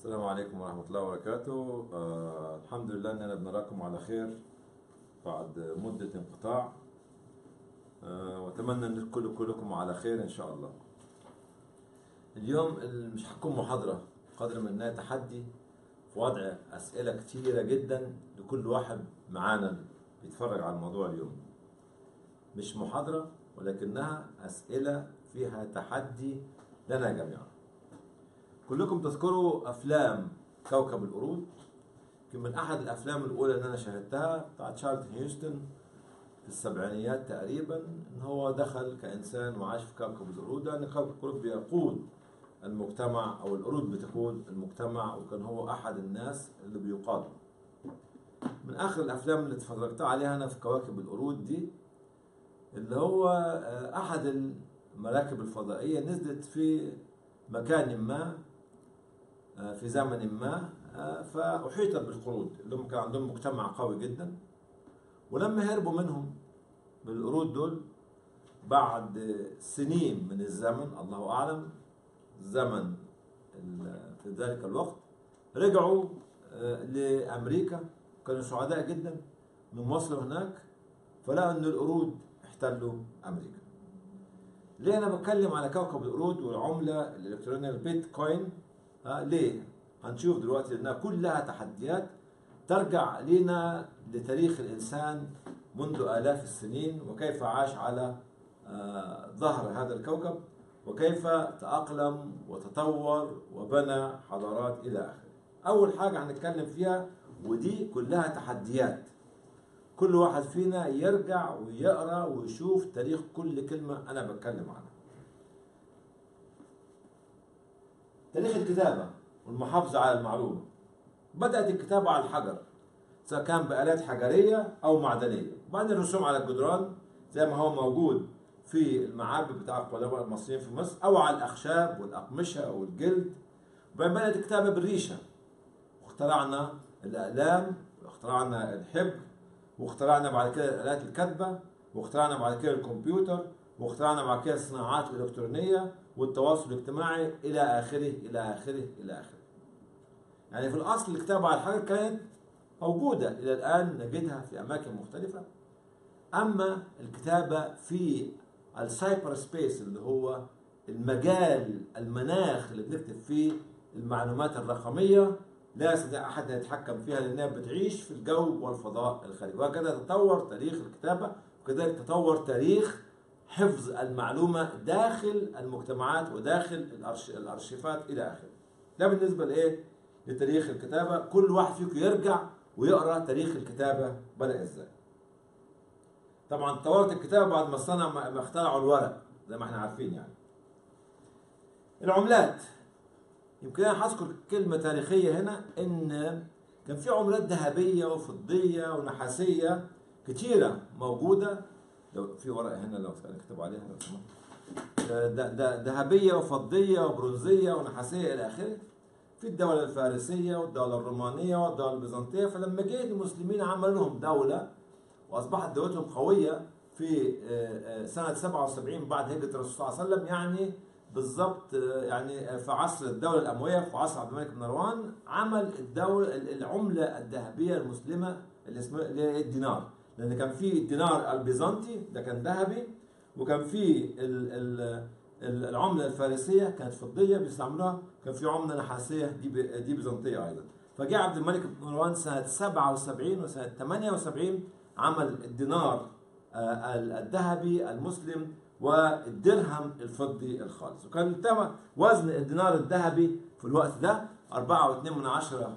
السلام عليكم ورحمة الله وبركاته آه الحمد لله أننا بنراكم على خير بعد مدة انقطاع آه وأتمنى أن كل كلكم على خير إن شاء الله اليوم ال- مش هتكون محاضرة قدر من أنها تحدي في وضع أسئلة كتيرة جدا لكل واحد معانا بيتفرج على الموضوع اليوم مش محاضرة ولكنها أسئلة فيها تحدي لنا جميعا كلكم تذكروا افلام كوكب القرود يمكن من احد الافلام الاولى اللي انا شاهدتها بتاعت شارلتون هيوستن في السبعينيات تقريبا ان هو دخل كانسان وعاش في كوكب القرود لان كوكب القرود بيقود المجتمع او القرود بتقود المجتمع وكان هو احد الناس اللي بيقادوا من اخر الافلام اللي اتفرجت عليها انا في كواكب القرود دي اللي هو آه، احد المراكب الفضائيه نزلت في مكان ما آه، في زمن ما آه، فأحيطت بالقرود اللي هم كان عندهم مجتمع قوي جدا ولما هربوا منهم بالقرود دول بعد سنين من الزمن الله أعلم زمن ال- في ذلك الوقت رجعوا آه، لأمريكا كانوا سعداء جدا من وصلوا هناك فلقوا أن القرود احتلوا أمريكا ليه انا بتكلم على كوكب القرود والعمله الالكترونيه البيتكوين ها ليه هنشوف دلوقتي لانها كلها تحديات ترجع لنا لتاريخ الانسان منذ الاف السنين وكيف عاش على آه، ظهر هذا الكوكب وكيف تاقلم وتطور وبنى حضارات الى اخره اول حاجه هنتكلم فيها ودي كلها تحديات كل واحد فينا يرجع ويقرا ويشوف تاريخ كل كلمه انا بتكلم عنها. تاريخ الكتابه والمحافظه على المعلومه. بدات الكتابه على الحجر سواء كان بالات حجريه او معدنيه، وبعدين الرسوم على الجدران زي ما هو موجود في المعابد بتاع القدماء المصريين في مصر او على الاخشاب والاقمشه والجلد. وبعدين بدات الكتابه بالريشه. واخترعنا الاقلام واخترعنا الحبر واخترعنا بعد كده آلات الكتبة واخترعنا بعد كده الكمبيوتر واخترعنا بعد كده الصناعات الإلكترونية والتواصل الاجتماعي إلى آخره إلى آخره إلى آخره يعني في الأصل الكتابة على الحجر كانت موجودة إلى الآن نجدها في أماكن مختلفة أما الكتابة في السايبر سبيس اللي هو المجال المناخ اللي بنكتب فيه المعلومات الرقمية لا يستطيع أحد أن يتحكم فيها لأنها بتعيش في الجو والفضاء الخارجي وهكذا تطور تاريخ الكتابة وكذلك تطور تاريخ حفظ المعلومة داخل المجتمعات وداخل الأرش... الأرشيفات إلى آخره ده بالنسبة لإيه؟ لتاريخ الكتابة كل واحد فيكم يرجع ويقرأ تاريخ الكتابة بدأ إزاي طبعا طورت الكتابة بعد ما صنع ما اخترعوا الورق زي ما احنا عارفين يعني العملات يمكن انا هذكر كلمه تاريخيه هنا ان كان في عملات ذهبيه وفضيه ونحاسيه كتيره موجوده لو في ورقه هنا لو كتبوا عليها لو سمحت ده- ده- ذهبيه وفضيه وبرونزيه ونحاسيه الى اخره في الدوله الفارسيه والدوله الرومانيه والدوله البيزنطيه فلما جه المسلمين عملوا لهم دوله واصبحت دولتهم قويه في آه، آه، سنه 77 بعد هجره الرسول صلى الله عليه وسلم يعني بالضبط آه، يعني في عصر الدوله الامويه في عصر عبد الملك بن مروان عمل الدوله العمله الذهبيه المسلمه اللي اسمها اللي هي الدينار لان كان في الدينار البيزنطي ده كان ذهبي وكان في ال- ال- ال- العمله الفارسيه كانت فضيه بيستعملوها كان في عمله نحاسيه دي ب- دي بيزنطيه ايضا فجاء عبد الملك بن مروان سنه 77 وسنه 78 عمل الدينار آه، الذهبي المسلم والدرهم الفضي الخالص وكان تم وزن الدينار الذهبي في الوقت ده 4.2 من عشرة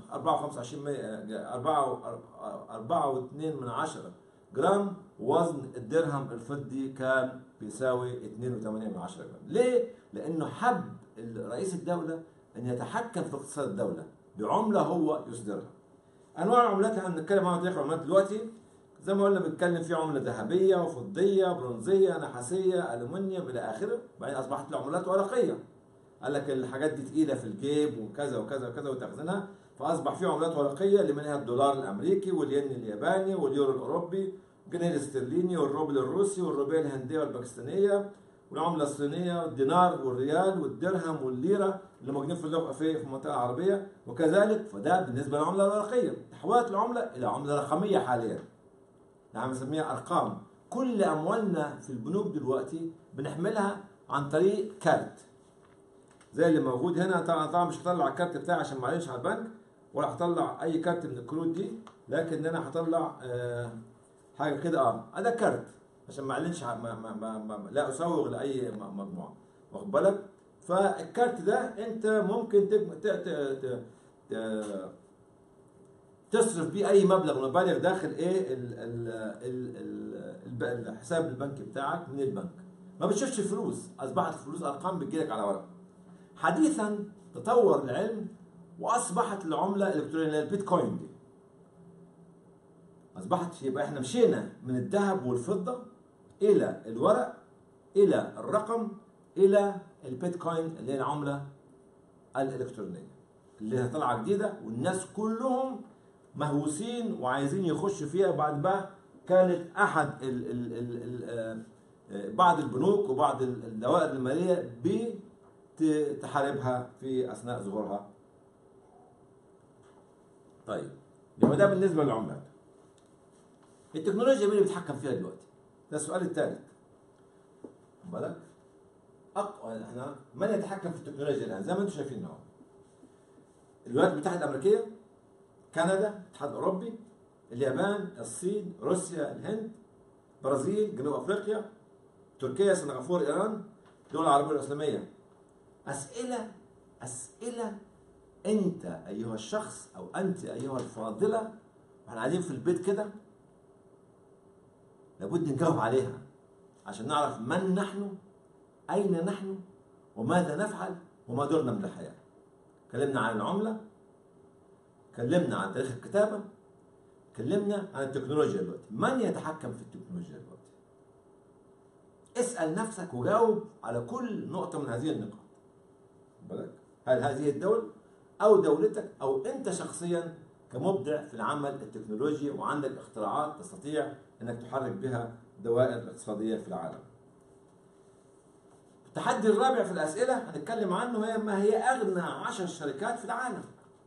4.25 من عشرة جرام وزن الدرهم الفضي كان بيساوي 2.8 من عشرة جرام ليه؟ لأنه حب رئيس الدولة أن يتحكم في اقتصاد الدولة بعملة هو يصدرها أنواع العملات اللي احنا بنتكلم عنها تاريخ العملات دلوقتي زي ما قلنا بنتكلم في عملة ذهبية وفضية برونزية نحاسية ألومنيوم إلى آخره بعدين أصبحت العملات ورقية قال لك الحاجات دي تقيلة في الجيب وكذا وكذا وكذا وتخزنها فأصبح في عملات ورقية اللي منها الدولار الأمريكي والين الياباني واليورو الأوروبي والجنيه الاسترليني والروبل الروسي والروبية الهندية والباكستانية والعمله الصينيه والدينار والريال والدرهم والليره اللي موجودين في اللغه في في المنطقه العربيه وكذلك فده بالنسبه للعمله الورقيه تحولت العمله الى عمله رقميه حاليا يعني بنسميها ارقام كل اموالنا في البنوك دلوقتي بنحملها عن طريق كارت زي اللي موجود هنا طبعا طبعا مش هطلع الكارت بتاعي عشان معلش على البنك ولا هطلع اي كارت من الكروت دي لكن انا هطلع آه حاجه كده اه ده كارت عشان ما اعلنش ع- ما ما ما ما لا اسوغ لاي م- مجموعه واخد بالك فالكارت ده انت ممكن تجم... ت... ت... ت... ت... تصرف بيه اي مبلغ مبالغ داخل ايه ال... ال... ال... ال... الب- الحساب البنكي بتاعك من البنك ما بتشوفش فلوس اصبحت الفلوس ارقام بتجيلك على ورق حديثا تطور العلم واصبحت العمله الالكترونيه اللي هي البيتكوين دي اصبحت يبقى احنا مشينا من الذهب والفضه الى الورق الى الرقم الى البيتكوين اللي هي العمله الالكترونيه اللي هي طالعه جديده والناس كلهم مهووسين وعايزين يخشوا فيها بعد ما كانت احد ال ال ال ال آه، آه، بعض البنوك وبعض ال- الدوائر الماليه بتحاربها في اثناء ظهورها. طيب يبقى ده بالنسبه للعملات. التكنولوجيا مين اللي بيتحكم فيها دلوقتي؟ ده السؤال الثالث. خد بالك؟ أقوى احنا من يتحكم في التكنولوجيا الان؟ زي ما انتم شايفين اهو. الولايات المتحده الامريكيه كندا الاتحاد الاوروبي اليابان الصين روسيا الهند برازيل جنوب افريقيا تركيا سنغافوره ايران الدول العربيه الاسلاميه اسئله اسئله انت ايها الشخص او انت ايها الفاضله واحنا قاعدين في البيت كده لابد نجاوب عليها عشان نعرف من نحن اين نحن وماذا نفعل وما دورنا من الحياه اتكلمنا عن العمله اتكلمنا عن تاريخ الكتابه اتكلمنا عن التكنولوجيا دلوقتي من يتحكم في التكنولوجيا دلوقتي اسال نفسك وجاوب على كل نقطه من هذه النقاط خد بالك هل هذه الدولة أو دولتك أو أنت شخصيا كمبدع في العمل التكنولوجي وعندك اختراعات تستطيع أنك تحرك بها الدوائر الاقتصادية في العالم التحدي الرابع في الأسئلة هنتكلم عنه هي ما هي أغنى عشر شركات في العالم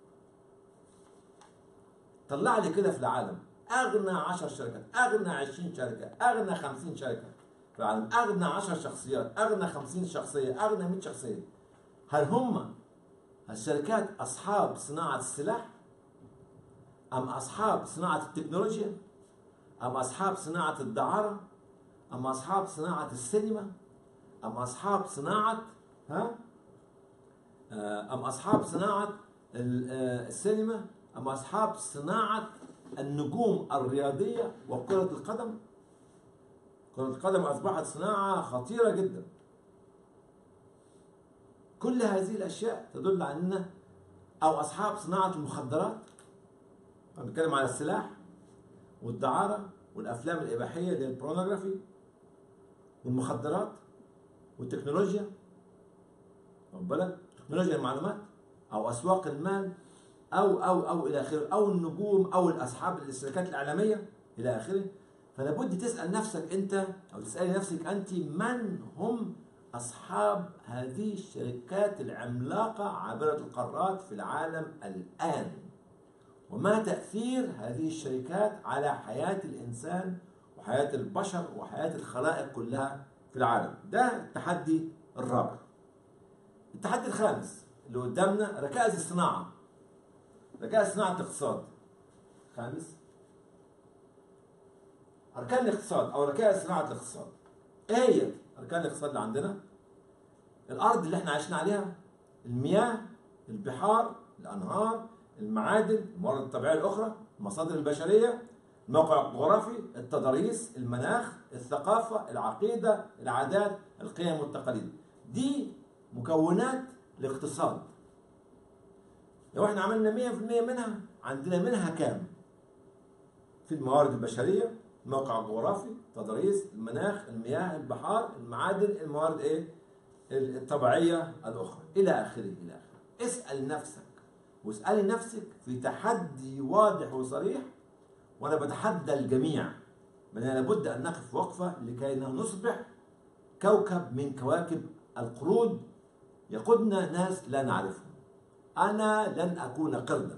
طلع لي كده في العالم أغنى عشر شركات أغنى عشرين شركة أغنى خمسين شركة في العالم أغنى عشر شخصيات أغنى خمسين شخصية أغنى مئة شخصية هل هم الشركات أصحاب صناعة السلاح أم أصحاب صناعة التكنولوجيا أم أصحاب صناعة الدعارة أم أصحاب صناعة السينما أم أصحاب صناعة ها آه، أم أصحاب صناعة ال- آه، السينما أم أصحاب صناعة النجوم الرياضية وكرة القدم كرة القدم أصبحت صناعة خطيرة جدا كل هذه الأشياء تدل على أن أو أصحاب صناعة المخدرات أنا بتكلم على السلاح والدعارة والأفلام الإباحية اللي هي البورنوغرافي والمخدرات والتكنولوجيا واخد بالك تكنولوجيا المعلومات أو أسواق المال أو أو أو إلى آخره أو النجوم أو الأصحاب الشركات الإعلامية إلى آخره فلا بد تسأل نفسك أنت أو تسألي نفسك أنت من هم أصحاب هذه الشركات العملاقة عابرة القارات في العالم الآن وما تأثير هذه الشركات على حياة الإنسان وحياة البشر وحياة الخلائق كلها في العالم ده التحدي الرابع التحدي الخامس اللي قدامنا ركائز الصناعة ركائز صناعة الاقتصاد خامس أركان الاقتصاد أو ركائز صناعة الاقتصاد إيه هي أركان الاقتصاد اللي عندنا؟ الأرض اللي إحنا عايشين عليها المياه البحار الأنهار المعادن الموارد الطبيعية الأخرى المصادر البشرية الموقع الجغرافي التضاريس المناخ الثقافة العقيدة العادات القيم والتقاليد دي مكونات الاقتصاد لو احنا عملنا 100% منها عندنا منها كام في الموارد البشرية الموقع الجغرافي التضاريس المناخ المياه البحار المعادن الموارد ايه الطبيعية الأخرى إلى آخره إلى آخره اسأل نفسك واسألي نفسك في تحدي واضح وصريح وأنا بتحدى الجميع بأننا لابد أن نقف وقفة لكي نصبح كوكب من كواكب القرود يقودنا ناس لا نعرفهم أنا لن أكون قردا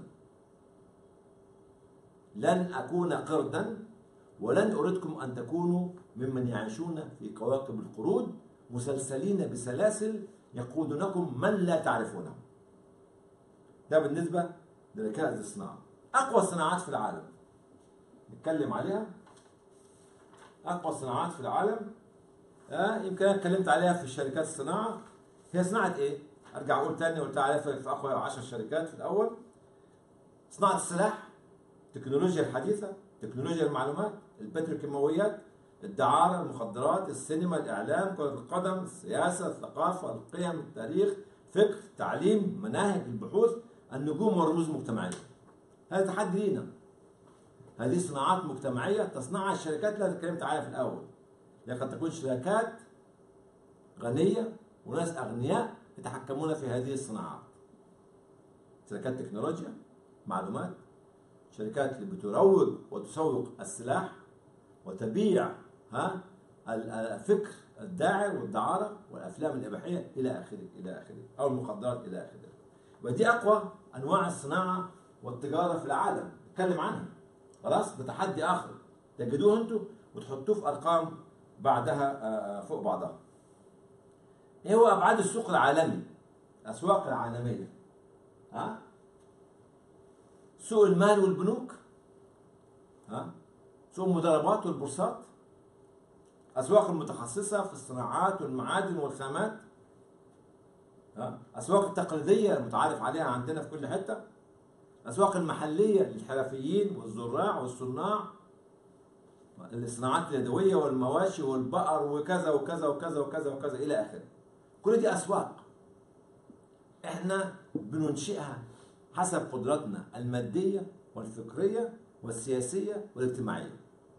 لن أكون قردا ولن أردكم أن تكونوا ممن يعيشون في كواكب القرود مسلسلين بسلاسل يقودونكم من لا تعرفونه ده بالنسبة لركائز الصناعة أقوى الصناعات في العالم نتكلم عليها أقوى الصناعات في العالم آه يمكن أنا اتكلمت عليها في شركات الصناعة هي صناعة إيه؟ أرجع أقول تاني قلت عليها في أقوى 10 شركات في الأول صناعة السلاح التكنولوجيا الحديثة تكنولوجيا المعلومات البتروكيماويات الدعارة المخدرات السينما الإعلام كرة القدم السياسة الثقافة القيم التاريخ فكر تعليم مناهج البحوث النجوم والرموز المجتمعية هذا تحدي لينا هذه صناعات مجتمعية تصنعها الشركات اللي تكلمت عليها في الأول هي قد تكون شركات غنية وناس أغنياء يتحكمون في هذه الصناعات شركات تكنولوجيا معلومات شركات اللي بتروج وتسوق السلاح وتبيع ها الفكر الداعر والدعارة والأفلام الإباحية إلى آخره إلى آخره أو المخدرات إلى آخره ودي أقوى أنواع الصناعة والتجارة في العالم نتكلم عنها خلاص ده تحدي آخر تجدوه أنتم وتحطوه في أرقام بعدها فوق بعضها ايه هو ابعاد السوق العالمي الاسواق العالميه ها سوق المال والبنوك ها سوق المضاربات والبورصات اسواق المتخصصه في الصناعات والمعادن والخامات ها اسواق التقليديه المتعارف عليها عندنا في كل حته الاسواق المحليه للحرفيين والزراع والصناع الصناعات اليدويه والمواشي والبقر وكذا وكذا وكذا وكذا وكذا الى اخره كل دي أسواق احنا بننشئها حسب قدراتنا المادية والفكرية والسياسية والاجتماعية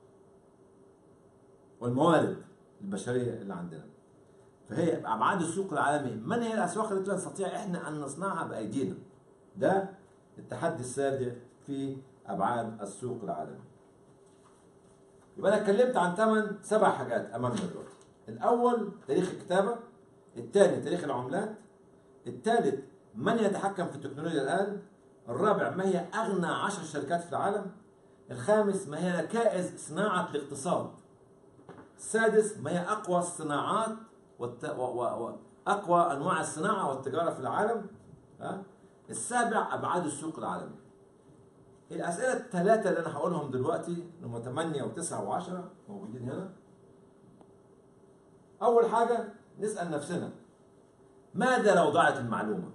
والموارد البشرية اللي عندنا فهي أبعاد السوق العالمي من هي الأسواق التي نستطيع إحنا أن نصنعها بأيدينا ده التحدي السابع في أبعاد السوق العالمي يبقى أنا اتكلمت عن ثمان سبع حاجات أمامنا دلوقتي الأول تاريخ الكتابة الثاني تاريخ العملات الثالث من يتحكم في التكنولوجيا الآن الرابع ما هي أغنى عشر شركات في العالم الخامس ما هي ركائز صناعة الاقتصاد السادس ما هي أقوى الصناعات والت... و... و... و... أقوى أنواع الصناعة والتجارة في العالم ها؟ السابع أبعاد السوق العالمي الأسئلة الثلاثة اللي أنا هقولهم دلوقتي هم 8 و9 و10 موجودين هنا أول حاجة نسأل نفسنا ماذا لو ضاعت المعلومة؟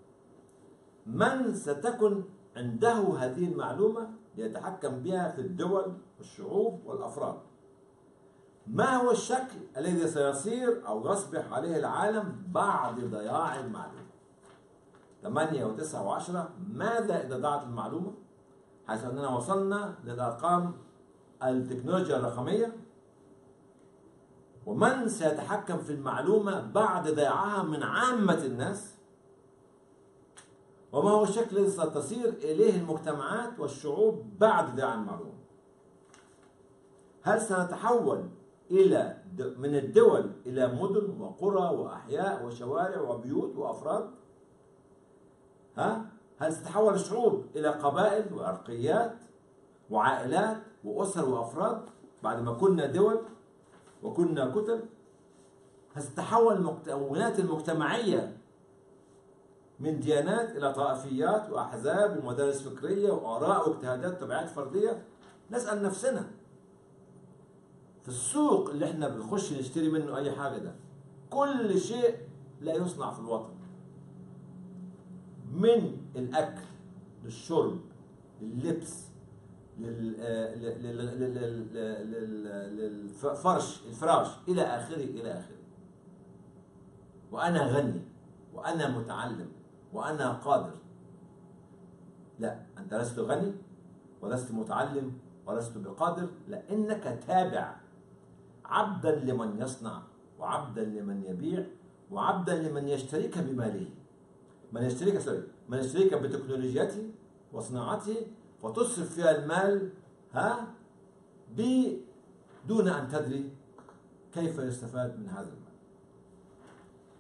من ستكن عنده هذه المعلومة ليتحكم بها في الدول والشعوب والأفراد؟ ما هو الشكل الذي سيصير أو يصبح عليه العالم بعد ضياع المعلومة؟ 8 و9 و10 ماذا إذا ضاعت المعلومة؟ حيث أننا وصلنا للأرقام التكنولوجيا الرقمية ومن سيتحكم في المعلومة بعد ضياعها من عامة الناس وما هو الشكل الذي ستصير إليه المجتمعات والشعوب بعد ضياع المعلومة هل سنتحول إلى من الدول إلى مدن وقرى وأحياء وشوارع وبيوت وأفراد ها هل ستتحول الشعوب إلى قبائل وأرقيات وعائلات وأسر وأفراد بعد ما كنا دول وكنا كتل هتتحول المكونات المجتمعية من ديانات إلى طائفيات وأحزاب ومدارس فكرية وآراء واجتهادات تبعات فردية نسأل نفسنا في السوق اللي احنا بنخش نشتري منه أي حاجة ده كل شيء لا يصنع في الوطن من الأكل للشرب لللبس للفرش الفراش إلى آخره إلى آخره وأنا غني وأنا متعلم وأنا قادر لا أنت لست غني ولست متعلم ولست بقادر لأنك تابع عبدا لمن يصنع وعبدا لمن يبيع وعبدا لمن يشتريك بماله من يشتريك سوري من يشتريك بتكنولوجيته وصناعته وتصرف فيها المال ها دون أن تدري كيف يستفاد من هذا المال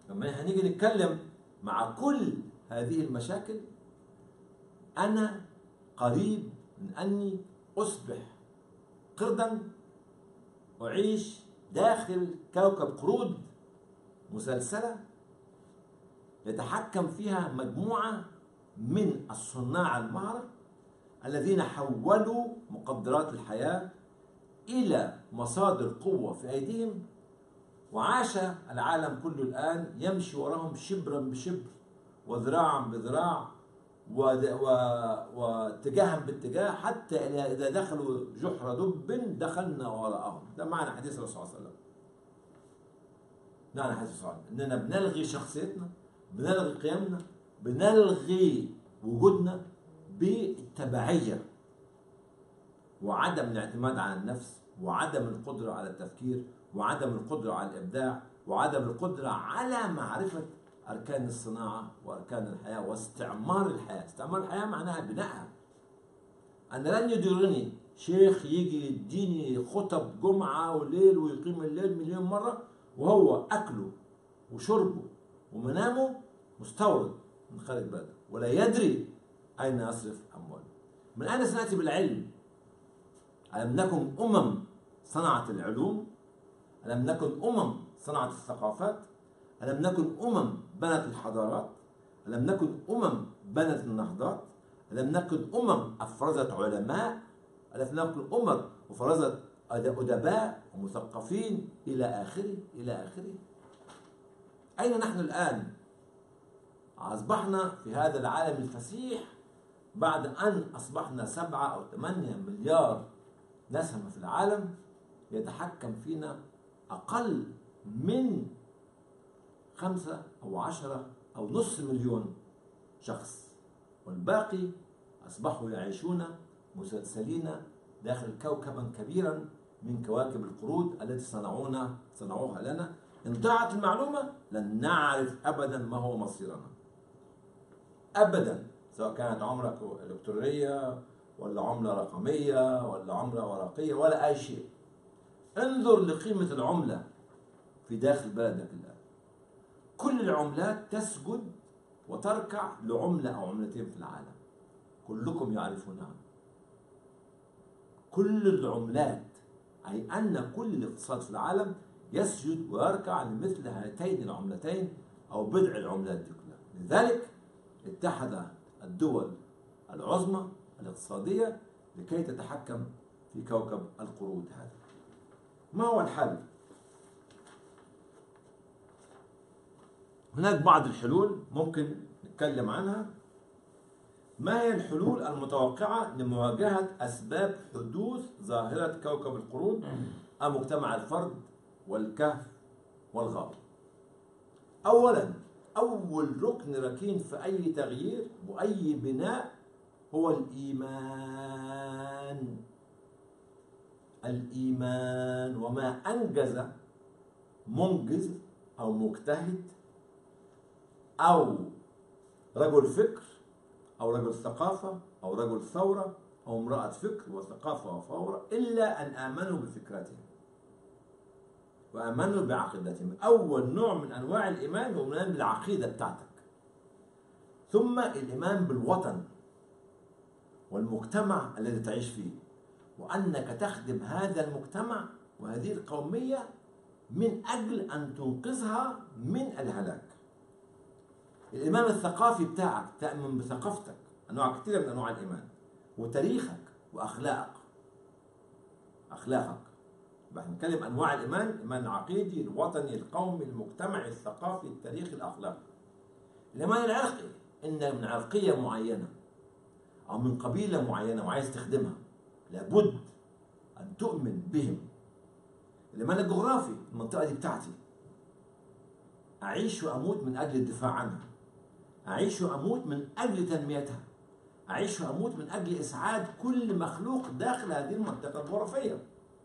لما هنيجي نتكلم مع كل هذه المشاكل أنا قريب من أني أصبح قردا أعيش داخل كوكب قرود مسلسلة يتحكم فيها مجموعة من الصناع المهرة الذين حولوا مقدرات الحياة إلى مصادر قوة في أيديهم وعاش العالم كله الآن يمشي وراهم شبرا بشبر وذراعا بذراع ود- و- واتجاها باتجاه حتى إلى- إذا دخلوا جحر دب دخلنا وراءهم ده معنى حديث الرسول صلى الله عليه وسلم معنى حديث الرسول صلى الله عليه وسلم إننا بنلغي شخصيتنا بنلغي قيمنا بنلغي وجودنا بالتبعية وعدم الاعتماد على النفس وعدم القدرة على التفكير وعدم القدرة على الإبداع وعدم القدرة على معرفة أركان الصناعة وأركان الحياة واستعمار الحياة استعمار الحياة معناها بنائها أنا لن يديرني شيخ يجي يديني خطب جمعة وليل ويقيم الليل مليون مرة وهو أكله وشربه ومنامه مستورد من خارج بلده ولا يدري أين يصرف أمواله من أين سنأتي بالعلم ألم نكن أمم صنعت العلوم ألم نكن أمم صنعت الثقافات ألم نكن أمم بنت الحضارات ألم نكن أمم بنت النهضات ألم نكن أمم أفرزت علماء ألم نكن أمم وفرزت أدباء ومثقفين إلى آخره إلى آخره أين نحن الآن أصبحنا في هذا العالم الفسيح بعد أن أصبحنا سبعة أو ثمانية مليار نسمة في العالم يتحكم فينا أقل من خمسة أو عشرة أو نصف مليون شخص والباقي أصبحوا يعيشون مسلسلين داخل كوكبا كبيرا من كواكب القرود التي صنعونا صنعوها لنا إن ضاعت المعلومة لن نعرف أبدا ما هو مصيرنا أبدا سواء كانت عملة إلكترونية ولا عملة رقمية ولا عملة ورقية ولا أي شيء انظر لقيمة العملة في داخل بلدك الآن كل العملات تسجد وتركع لعملة أو عملتين في العالم كلكم يعرفونها كل العملات أي أن كل الاقتصاد في العالم يسجد ويركع لمثل هاتين العملتين أو بضع العملات دي كلها لذلك اتحد الدول العظمى الاقتصادية لكي تتحكم في كوكب القرود هذا ما هو الحل؟ هناك بعض الحلول ممكن نتكلم عنها ما هي الحلول المتوقعة لمواجهة أسباب حدوث ظاهرة كوكب القرود أو مجتمع الفرد والكهف والغابة أولا أول ركن ركين في أي تغيير وأي بناء هو الإيمان الإيمان وما أنجز منجز أو مجتهد أو رجل فكر أو رجل ثقافة أو رجل ثورة أو امرأة فكر وثقافة وثورة إلا أن آمنوا بفكرتهم وآمنوا بعقيدتهم أول نوع من أنواع الإيمان هو الإيمان بالعقيدة بتاعتك ثم الإيمان بالوطن والمجتمع الذي تعيش فيه وأنك تخدم هذا المجتمع وهذه القومية من أجل أن تنقذها من الهلاك الإيمان الثقافي بتاعك تأمن بثقافتك أنواع كثيرة من أنواع الإيمان وتاريخك وأخلاقك أخلاقك يبقى نتكلم أنواع الإيمان الإيمان العقيدي الوطني القومي المجتمعي الثقافي التاريخي الأخلاقي الإيمان العرقي إن من عرقية معينة أو من قبيلة معينة وعايز تخدمها لابد أن تؤمن بهم الإيمان الجغرافي المنطقة دي بتاعتي أعيش وأموت من أجل الدفاع عنها أعيش وأموت من أجل تنميتها أعيش وأموت من أجل إسعاد كل مخلوق داخل هذه المنطقة الجغرافية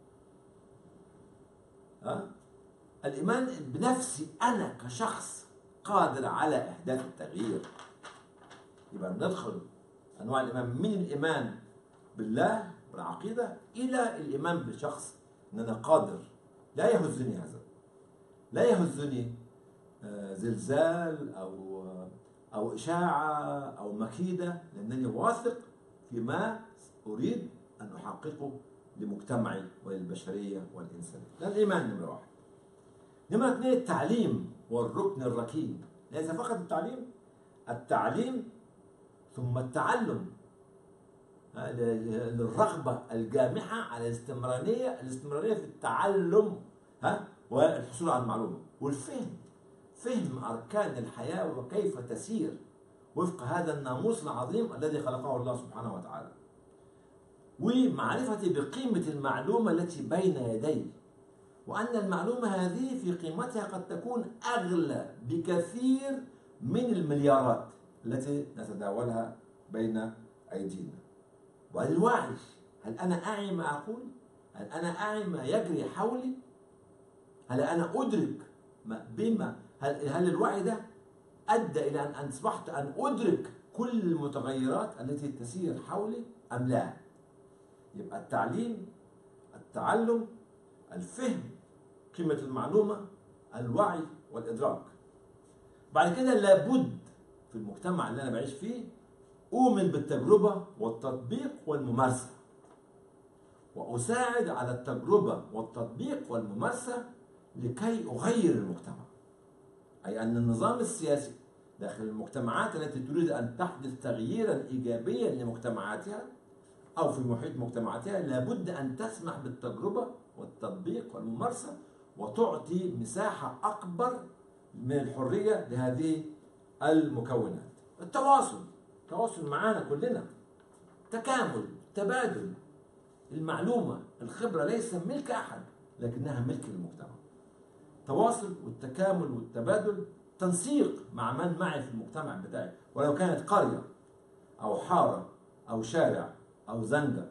أه؟ الإيمان بنفسي أنا كشخص قادر على إحداث التغيير يبقى بندخل أنواع الإيمان من الإيمان بالله والعقيدة إلى الإيمان بالشخص أن أنا قادر لا يهزني هذا لا يهزني آه، زلزال او او اشاعه او مكيده لانني واثق فيما اريد ان احققه لمجتمعي وللبشريه والانسانيه. ده الايمان نمره واحد. نمره اثنين التعليم والركن الركين ليس فقط التعليم التعليم ثم التعلم آه، ل- للرغبه الجامحه على الاستمراريه الاستمراريه في التعلم ها والحصول على المعلومه والفهم فهم اركان الحياه وكيف تسير وفق هذا الناموس العظيم الذي خلقه الله سبحانه وتعالى ومعرفتي بقيمه المعلومه التي بين يدي وان المعلومه هذه في قيمتها قد تكون اغلى بكثير من المليارات التي نتداولها بين ايدينا والوعي هل انا اعي ما اقول هل انا اعي ما يجري حولي هل انا ادرك ما بما هل, هل الوعي ده ادى الى ان اصبحت ان ادرك كل المتغيرات التي تسير حولي ام لا يبقى التعليم التعلم الفهم قيمه المعلومه الوعي والادراك بعد كده لابد في المجتمع اللي انا بعيش فيه اؤمن بالتجربه والتطبيق والممارسه واساعد على التجربه والتطبيق والممارسه لكي اغير المجتمع اي ان النظام السياسي داخل المجتمعات التي تريد ان تحدث تغييرا ايجابيا لمجتمعاتها او في محيط مجتمعاتها لابد ان تسمح بالتجربه والتطبيق والممارسه وتعطي مساحه اكبر من الحريه لهذه المكونات التواصل التواصل معنا كلنا تكامل تبادل المعلومه الخبره ليس ملك احد لكنها ملك للمجتمع التواصل والتكامل والتبادل تنسيق مع من معي في المجتمع بتاعي ولو كانت قريه او حاره او شارع او زنقه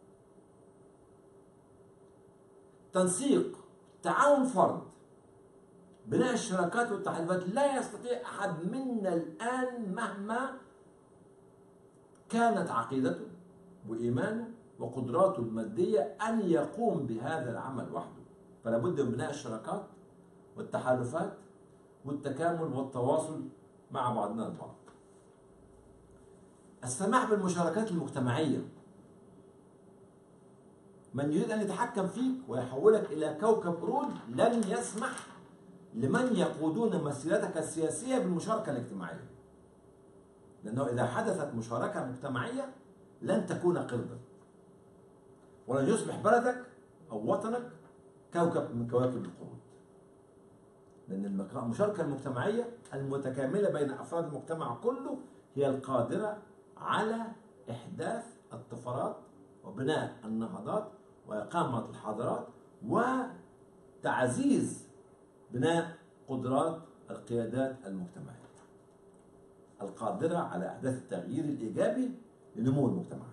تنسيق تعاون فرد بناء الشراكات والتحالفات لا يستطيع احد منا الان مهما كانت عقيدته وايمانه وقدراته الماديه ان يقوم بهذا العمل وحده فلا بد من بناء الشراكات والتحالفات والتكامل والتواصل مع بعضنا البعض السماح بالمشاركات المجتمعيه من يريد ان يتحكم فيك ويحولك الى كوكب قرود لن يسمح لمن يقودون مسيرتك السياسيه بالمشاركه الاجتماعيه لانه اذا حدثت مشاركه مجتمعيه لن تكون قردا ولن يصبح بلدك او وطنك كوكب من كواكب القرود لان المك- المشاركه المجتمعيه المتكامله بين افراد المجتمع كله هي القادره على احداث الطفرات وبناء النهضات واقامه الحضارات وتعزيز بناء قدرات القيادات المجتمعيه القادره على احداث التغيير الايجابي لنمو المجتمعات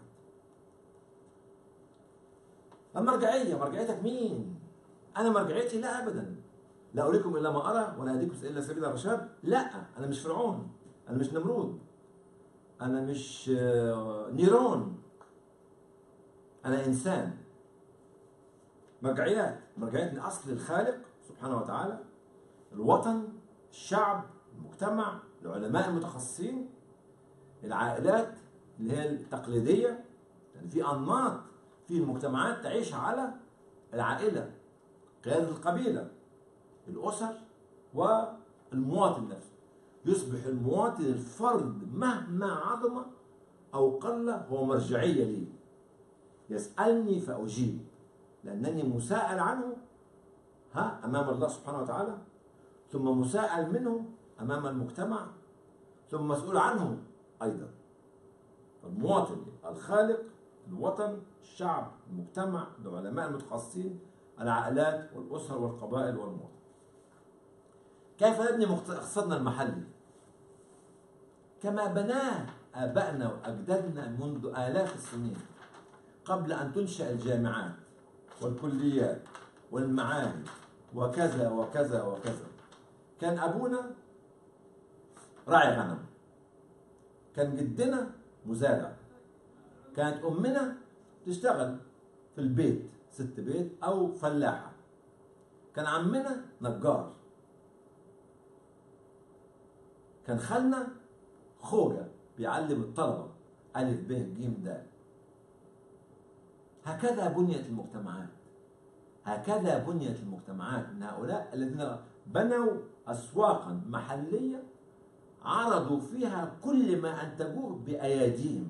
المرجعيه مرجعيتك مين انا مرجعيتي لا ابدا لا اريكم الا ما ارى ولا اهديكم الا سبيل الرشاد لا انا مش فرعون انا مش نمرود انا مش آه، نيرون انا انسان مرجعيات مرجعيتنا اصل الخالق سبحانه وتعالى الوطن الشعب المجتمع العلماء المتخصصين العائلات اللي هي التقليديه يعني في انماط في المجتمعات تعيش على العائله قياده القبيله الاسر والمواطن نفسه يصبح المواطن الفرد مهما عظم او قل هو مرجعيه لي يسالني فاجيب لانني مساءل عنه ها امام الله سبحانه وتعالى ثم مساءل منه امام المجتمع ثم مسؤول عنه ايضا المواطن الخالق الوطن الشعب المجتمع العلماء المتخصصين العائلات والاسر والقبائل والمواطن كيف نبني مقت- اقتصادنا المحلي كما بناه ابائنا واجدادنا منذ الاف السنين قبل ان تنشا الجامعات والكليات والمعاهد وكذا وكذا وكذا كان ابونا راعي غنم كان جدنا مزارع كانت امنا تشتغل في البيت ست بيت او فلاحه كان عمنا نجار كان خالنا خوجة بيعلم الطلبة ألف ب ج د هكذا بنيت المجتمعات هكذا بنيت المجتمعات ان هؤلاء الذين بنوا اسواقا محليه عرضوا فيها كل ما انتجوه باياديهم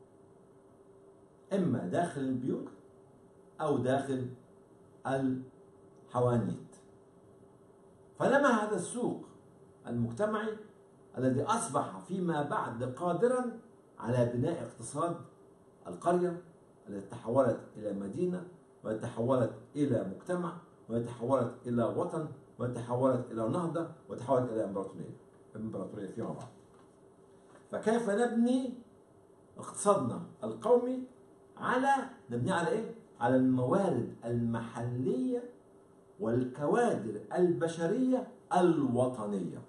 اما داخل البيوت او داخل الحوانيت فلما هذا السوق المجتمعي الذي اصبح فيما بعد قادرا على بناء اقتصاد القريه التي تحولت الى مدينه وتحولت الى مجتمع وتحولت الى وطن وتحولت الى نهضه وتحولت الى امبراطوريه امبراطوريه فيما بعد فكيف نبني اقتصادنا القومي على نبني على ايه؟ على الموارد المحليه والكوادر البشريه الوطنيه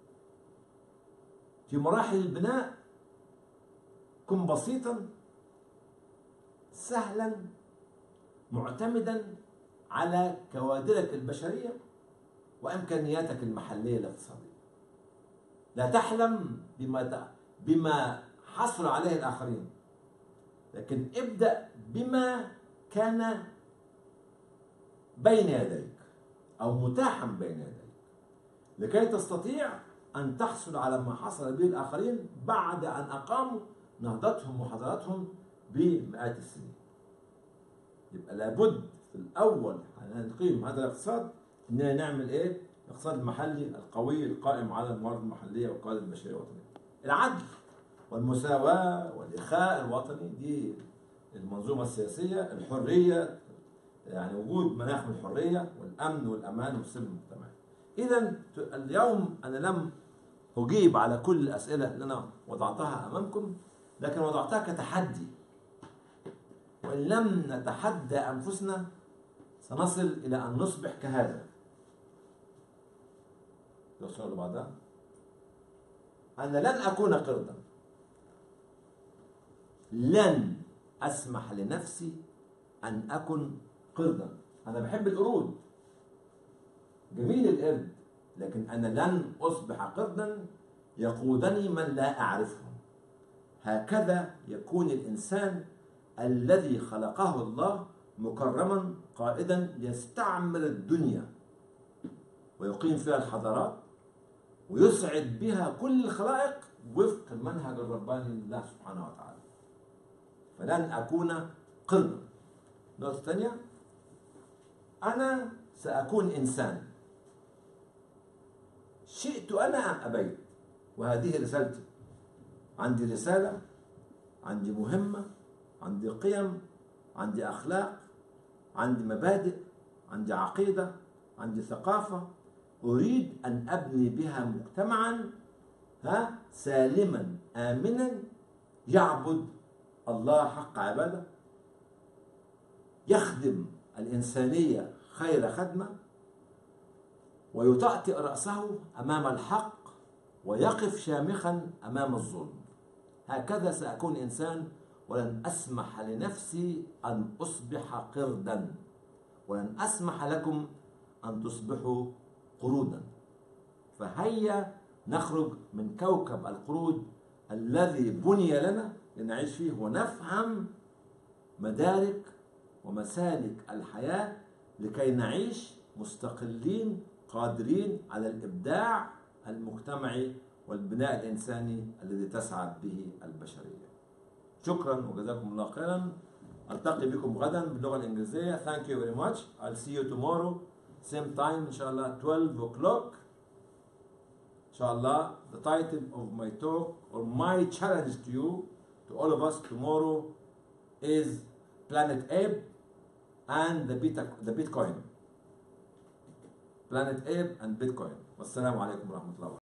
في مراحل البناء كن بسيطا سهلا معتمدا على كوادرك البشريه وامكانياتك المحليه الاقتصاديه. لا تحلم بما بما حصل عليه الاخرين. لكن ابدا بما كان بين يديك او متاحا بين يديك لكي تستطيع ان تحصل على ما حصل به الاخرين بعد ان اقاموا نهضتهم وحضارتهم بمئات السنين. يبقى لابد في الاول نقيم هذا الاقتصاد اننا نعمل ايه؟ الاقتصاد المحلي القوي القائم على الموارد المحليه والقوائم البشريه الوطنيه. العدل والمساواه والاخاء الوطني دي المنظومه السياسيه، الحريه يعني وجود مناخ من الحريه والامن والامان والسلم المجتمعي. اذا اليوم انا لم اجيب على كل الاسئله اللي انا وضعتها امامكم لكن وضعتها كتحدي وإن لم نتحدى أنفسنا سنصل إلى أن نصبح كهذا لو السؤال اللي بعدها أنا لن أكون قردا لن أسمح لنفسي أن أكن قردا أنا بحب القرود جميل القرد لكن أنا لن أصبح قردا يقودني من لا أعرفهم هكذا يكون الإنسان الذي خلقه الله مكرما قائدا ليستعمر الدنيا ويقيم فيها الحضارات ويسعد بها كل الخلائق وفق المنهج الرباني لله سبحانه وتعالى فلن أكون قردا النقطة الثانية أنا سأكون إنسان شئت أنا أم أبيت وهذه رسالتي عندي رسالة عندي مهمة عندي قيم عندي اخلاق عندي مبادئ عندي عقيده عندي ثقافه اريد ان ابني بها مجتمعا ها سالما امنا يعبد الله حق عباده يخدم الانسانيه خير خدمه ويطأطئ راسه امام الحق ويقف شامخا امام الظلم هكذا ساكون انسان ولن اسمح لنفسي ان اصبح قردا ولن اسمح لكم ان تصبحوا قرودا فهيا نخرج من كوكب القرود الذي بني لنا لنعيش فيه ونفهم مدارك ومسالك الحياه لكي نعيش مستقلين قادرين على الابداع المجتمعي والبناء الانساني الذي تسعد به البشريه شكرا وجزاكم الله خيرا التقي بكم غدا باللغه الانجليزيه thank you very much I'll see you tomorrow same time ان شاء الله 12 o'clock ان شاء الله the title of my talk or my challenge to you to all of us tomorrow is planet ape and the, beta, the bitcoin planet ape and bitcoin والسلام عليكم ورحمه الله وبركاته